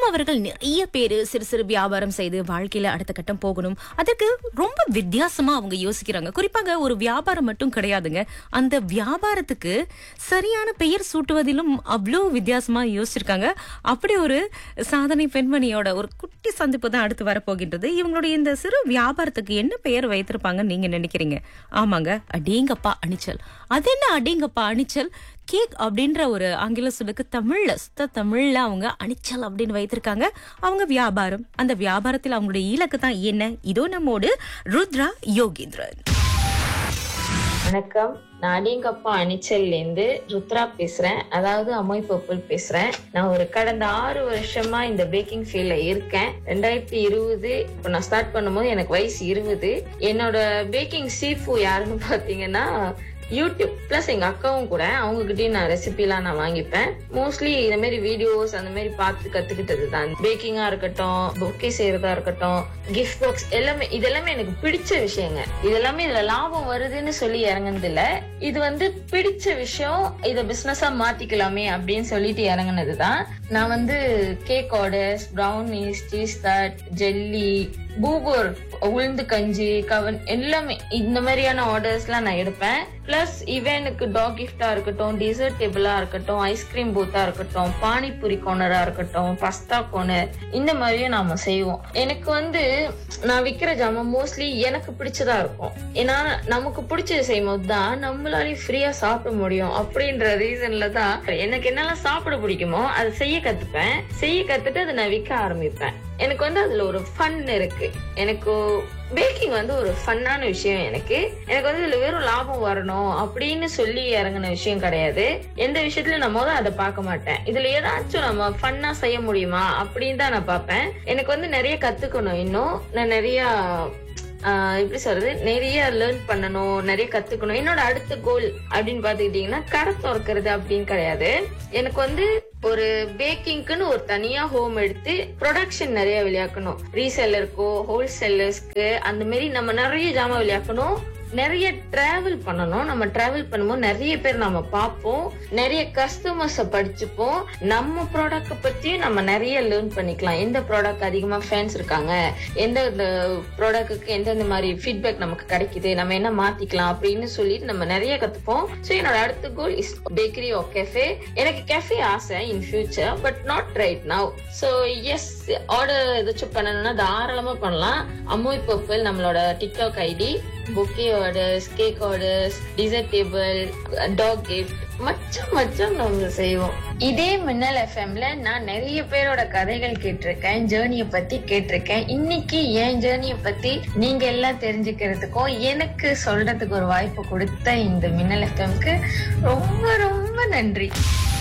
நம்மவர்கள் நிறைய பேர் சிறு சிறு வியாபாரம் செய்து வாழ்க்கையில அடுத்த கட்டம் போகணும் அதற்கு ரொம்ப வித்தியாசமா அவங்க யோசிக்கிறாங்க குறிப்பாக ஒரு வியாபாரம் மட்டும் கிடையாதுங்க அந்த வியாபாரத்துக்கு சரியான பெயர் சூட்டுவதிலும் அவ்வளோ வித்தியாசமா யோசிச்சிருக்காங்க அப்படி ஒரு சாதனை பெண்மணியோட ஒரு குட்டி சந்திப்பு தான் அடுத்து வரப்போகின்றது இவங்களுடைய இந்த சிறு வியாபாரத்துக்கு என்ன பெயர் வைத்திருப்பாங்கன்னு நீங்க நினைக்கிறீங்க ஆமாங்க அடேங்கப்பா அணிச்சல் அது என்ன அடேங்கப்பா அணிச்சல் கேக் அப்படின்ற ஒரு ஆங்கில சொல்லுக்கு தமிழ்ல சுத்த தமிழ்ல அவங்க அணிச்சல் அப்படின்னு வைத்திருக்காங்க அவங்க வியாபாரம் அந்த வியாபாரத்தில் அவங்களுடைய இலக்கு தான் என்ன இதோ நம்மோடு ருத்ரா யோகேந்திரன் வணக்கம் நான் அடியங்கப்பா அணிச்சல்லேருந்து ருத்ரா பேசுறேன் அதாவது அம்மாய் பர்பிள் பேசுறேன் நான் ஒரு கடந்த ஆறு வருஷமா இந்த பேக்கிங் ஃபீல்ட்ல இருக்கேன் ரெண்டாயிரத்தி இருபது இப்போ நான் ஸ்டார்ட் பண்ணும்போது எனக்கு வயசு இருபது என்னோட பேக்கிங் சீஃபு யாருன்னு பாத்தீங்கன்னா யூடியூப் பிளஸ் எங்க அக்காவும் கூட அவங்க கிட்டயும் நான் ரெசிபிலாம் நான் வாங்கிப்பேன் மோஸ்ட்லி இந்த மாதிரி வீடியோஸ் அந்த மாதிரி பார்த்து கத்துக்கிட்டது தான் பேக்கிங்கா இருக்கட்டும் பொக்கே செய்யறதா இருக்கட்டும் கிஃப்ட் பாக்ஸ் எல்லாமே இதெல்லாமே எனக்கு பிடிச்ச விஷயங்க இதெல்லாமே இதுல லாபம் வருதுன்னு சொல்லி இறங்குனது இல்ல இது வந்து பிடிச்ச விஷயம் இத பிசினஸா மாத்திக்கலாமே அப்படின்னு சொல்லிட்டு இறங்குனது தான் நான் வந்து cake orders brownies cheese that jelly பூகோர் உளுந்து கஞ்சி கவன் எல்லாமே இந்த மாதிரியான ஆர்டர்ஸ்லாம் நான் எடுப்பேன் பிளஸ் இவனுக்கு டாக் கிஃப்டா இருக்கட்டும் டிசர்ட் டேபிளா இருக்கட்டும் ஐஸ்கிரீம் பூத்தா இருக்கட்டும் பானிபூரி கோனரா இருக்கட்டும் பஸ்தா கோனர் இந்த மாதிரியும் நாம செய்வோம் எனக்கு வந்து நான் விக்கிற ஜாமான் மோஸ்ட்லி எனக்கு பிடிச்சதா இருக்கும் ஏன்னா நமக்கு பிடிச்சது செய்யும் போது தான் நம்மளாலையும் ஃப்ரீயா சாப்பிட முடியும் அப்படின்ற ரீசன்ல தான் எனக்கு என்னெல்லாம் சாப்பிட பிடிக்குமோ அதை செய்ய கத்துப்பேன் செய்ய கத்துட்டு அதை நான் விற்க ஆரம்பிப்பேன் எனக்கு வந்து அதுல ஒரு ஃபன் இருக்கு எனக்கு பேக்கிங் வந்து ஒரு ஃபன்னான விஷயம் எனக்கு எனக்கு வந்து இதுல வெறும் லாபம் வரணும் அப்படின்னு சொல்லி இறங்கின விஷயம் கிடையாது எந்த விஷயத்துலயும் நான் முதல் அதை பார்க்க மாட்டேன் இதுல ஏதாச்சும் நம்ம ஃபன்னா செய்ய முடியுமா அப்படின்னு தான் நான் பார்ப்பேன் எனக்கு வந்து நிறைய கத்துக்கணும் இன்னும் நான் நிறைய ஆஹ் எப்படி சொல்றது நிறைய லேர்ன் பண்ணணும் நிறைய கத்துக்கணும் என்னோட அடுத்த கோல் அப்படின்னு பாத்துக்கிட்டீங்கன்னா கடை திறக்கிறது அப்படின்னு கிடையாது எனக்கு வந்து ஒரு பேக்கிங்க்குன்னு ஒரு தனியா ஹோம் எடுத்து ப்ரொடக்ஷன் நிறைய விளையாக்கணும் ரீசெல்லருக்கோ ஹோல்சேலர்ஸ்க்கு அந்த மாதிரி நம்ம நிறைய ஜாமான் விளையாக்கணும் நிறைய டிராவல் பண்ணணும் நம்ம டிராவல் பண்ணும்போது நிறைய பேர் நம்ம பார்ப்போம் நிறைய கஸ்டமர்ஸ படிச்சுப்போம் நம்ம ப்ராடக்ட் பத்தியும் நம்ம நிறைய லேர்ன் பண்ணிக்கலாம் எந்த ப்ராடக்ட் அதிகமா ஃபேன்ஸ் இருக்காங்க எந்த ப்ராடக்ட்டுக்கு எந்தெந்த மாதிரி ஃபீட்பேக் நமக்கு கிடைக்குது நம்ம என்ன மாத்திக்கலாம் அப்படின்னு சொல்லிட்டு நம்ம நிறைய கத்துப்போம் ஸோ என்னோட அடுத்த goal is bakery or cafe எனக்கு கேஃபே ஆசை in future but not right now so yes order ஏதாச்சும் பண்ணணும்னா தாராளமா பண்ணலாம் அமோய் பர்பிள் நம்மளோட TikTok ID bouquet orders cake orders dessert table டாக் கிஃப்ட் மச்சம் மச்சம் நம்ம செய்வோம் இதே மின்னல் எஃப்எம்ல நான் நிறைய பேரோட கதைகள் கேட்டிருக்கேன் ஜேர்னியை பத்தி கேட்டிருக்கேன் இன்னைக்கு என் ஜேர்னியை பத்தி நீங்க எல்லாம் தெரிஞ்சுக்கிறதுக்கும் எனக்கு சொல்றதுக்கு ஒரு வாய்ப்பு கொடுத்த இந்த மின்னல் எஃப்எம்க்கு ரொம்ப ரொம்ப நன்றி